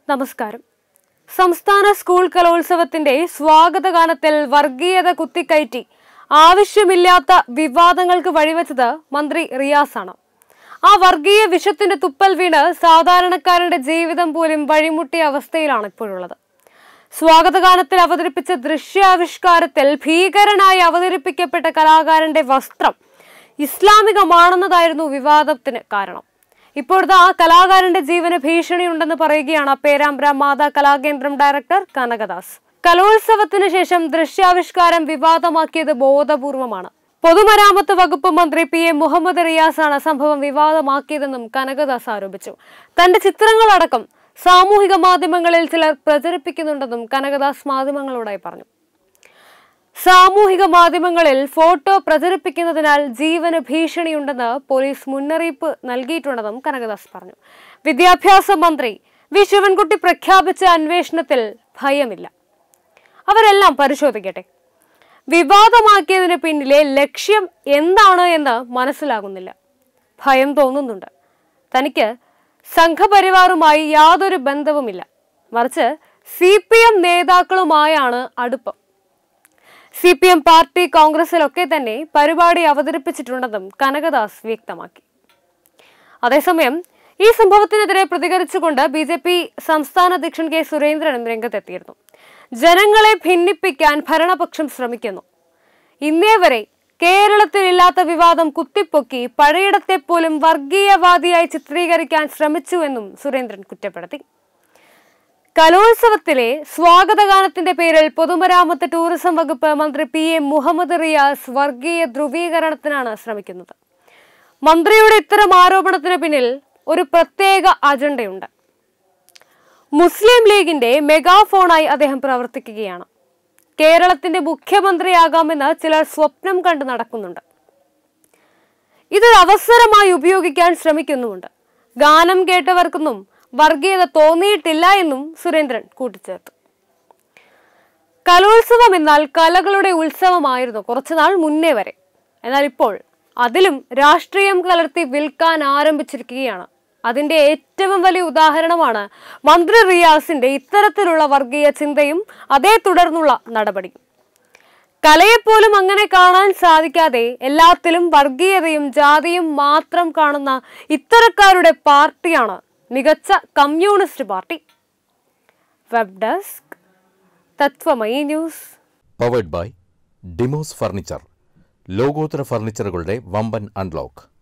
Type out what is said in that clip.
നമസ്കാരം സംസ്ഥാന സ്കൂൾ കലോത്സവത്തിന്റെ സ്വാഗതഗാനത്തിൽ വർഗീയത കുത്തിക്കയറ്റി ആവശ്യമില്ലാത്ത വിവാദങ്ങൾക്ക് വഴിവെച്ചത് മന്ത്രി റിയാസാണ് ആ വർഗീയ വിഷത്തിന്റെ തുപ്പൽ വീണ് സാധാരണക്കാരന്റെ ജീവിതം പോലും വഴിമുട്ടിയ അവസ്ഥയിലാണ് ഇപ്പോഴുള്ളത് സ്വാഗതഗാനത്തിൽ അവതരിപ്പിച്ച ദൃശ്യാവിഷ്കാരത്തിൽ ഭീകരനായി അവതരിപ്പിക്കപ്പെട്ട കലാകാരന്റെ വസ്ത്രം ഇസ്ലാമികമാണെന്നതായിരുന്നു വിവാദത്തിന് കാരണം ഇപ്പോഴത്തെ ആ കലാകാരന്റെ ജീവന് ഭീഷണിയുണ്ടെന്ന് പറയുകയാണ് പേരാമ്പ്ര മാതാ കലാകേന്ദ്രം ഡയറക്ടർ കനകദാസ് കലോത്സവത്തിന് ശേഷം ദൃശ്യാവിഷ്കാരം വിവാദമാക്കിയത് ബോധപൂർവമാണ് പൊതുമരാമത്ത് വകുപ്പ് മന്ത്രി പി എ മുഹമ്മദ് റിയാസാണ് സംഭവം വിവാദമാക്കിയതെന്നും കനകദാസ് ആരോപിച്ചു തന്റെ ചിത്രങ്ങളടക്കം സാമൂഹിക മാധ്യമങ്ങളിൽ ചിലർ പ്രചരിപ്പിക്കുന്നുണ്ടെന്നും കനകദാസ് മാധ്യമങ്ങളോടായി പറഞ്ഞു സാമൂഹിക മാധ്യമങ്ങളിൽ ഫോട്ടോ പ്രചരിപ്പിക്കുന്നതിനാൽ ജീവന് ഭീഷണിയുണ്ടെന്ന് പോലീസ് മുന്നറിയിപ്പ് നൽകിയിട്ടുണ്ടെന്നും കനകദാസ് പറഞ്ഞു വിദ്യാഭ്യാസ മന്ത്രി വി ശിവൻകുട്ടി പ്രഖ്യാപിച്ച അന്വേഷണത്തിൽ ഭയമില്ല അവരെല്ലാം പരിശോധിക്കട്ടെ വിവാദമാക്കിയതിന് പിന്നിലെ ലക്ഷ്യം എന്താണ് എന്ന് മനസ്സിലാകുന്നില്ല ഭയം തോന്നുന്നുണ്ട് തനിക്ക് സംഘപരിവാറുമായി യാതൊരു ബന്ധവുമില്ല മറിച്ച് സി പി എം നേതാക്കളുമായാണ് അടുപ്പം സി പി എം പാർട്ടി കോൺഗ്രസിലൊക്കെ തന്നെ പരിപാടി അവതരിപ്പിച്ചിട്ടുണ്ടെന്നും കനകദാസ് വ്യക്തമാക്കി അതേസമയം ഈ സംഭവത്തിനെതിരെ പ്രതികരിച്ചുകൊണ്ട് ബി ജെ പി സംസ്ഥാന അധ്യക്ഷൻ കെ സുരേന്ദ്രനും രംഗത്തെത്തിയിരുന്നു ജനങ്ങളെ ഭിന്നിപ്പിക്കാൻ ഭരണപക്ഷം ശ്രമിക്കുന്നു ഇന്നേ വരെ കേരളത്തിലില്ലാത്ത വിവാദം കുത്തിപ്പൊക്കി പഴയിടത്തെ പോലും വർഗീയവാദിയായി ചിത്രീകരിക്കാൻ ശ്രമിച്ചുവെന്നും സുരേന്ദ്രൻ കുറ്റപ്പെടുത്തി കലോത്സവത്തിലെ സ്വാഗതഗാനത്തിന്റെ പേരിൽ പൊതുമരാമത്ത് ടൂറിസം വകുപ്പ് മന്ത്രി പി എ മുഹമ്മദ് റിയാസ് വർഗീയ ധ്രുവീകരണത്തിനാണ് ശ്രമിക്കുന്നത് മന്ത്രിയുടെ ഇത്തരം ആരോപണത്തിന് പിന്നിൽ ഒരു പ്രത്യേക അജണ്ടയുണ്ട് മുസ്ലിം ലീഗിന്റെ മെഗാഫോണായി അദ്ദേഹം പ്രവർത്തിക്കുകയാണ് കേരളത്തിന്റെ മുഖ്യമന്ത്രിയാകാമെന്ന് ചിലർ സ്വപ്നം കണ്ട് നടക്കുന്നുണ്ട് ഇതൊരു അവസരമായി ഉപയോഗിക്കാൻ ശ്രമിക്കുന്നുമുണ്ട് ഗാനം കേട്ടവർക്കൊന്നും വർഗീയത തോന്നിയിട്ടില്ല എന്നും സുരേന്ദ്രൻ കൂട്ടിച്ചേർത്തു കലോത്സവം എന്നാൽ കലകളുടെ ഉത്സവമായിരുന്നു കുറച്ചുനാൾ മുന്നേ വരെ എന്നാൽ ഇപ്പോൾ അതിലും രാഷ്ട്രീയം കലർത്തി വിൽക്കാൻ ആരംഭിച്ചിരിക്കുകയാണ് അതിന്റെ ഏറ്റവും വലിയ ഉദാഹരണമാണ് മന്ത്രി റിയാസിന്റെ ഇത്തരത്തിലുള്ള വർഗീയ ചിന്തയും അതേ തുടർന്നുള്ള നടപടിയും കലയെപ്പോലും അങ്ങനെ കാണാൻ സാധിക്കാതെ എല്ലാത്തിലും വർഗീയതയും ജാതിയും മാത്രം കാണുന്ന ഇത്തരക്കാരുടെ പാർട്ടിയാണ് മികച്ച communist party web desk Tatwamayi news powered by Demos furniture ലോകോത്തര ഫർണിച്ചറുകളുടെ വമ്പൻ അൺലോക്ക്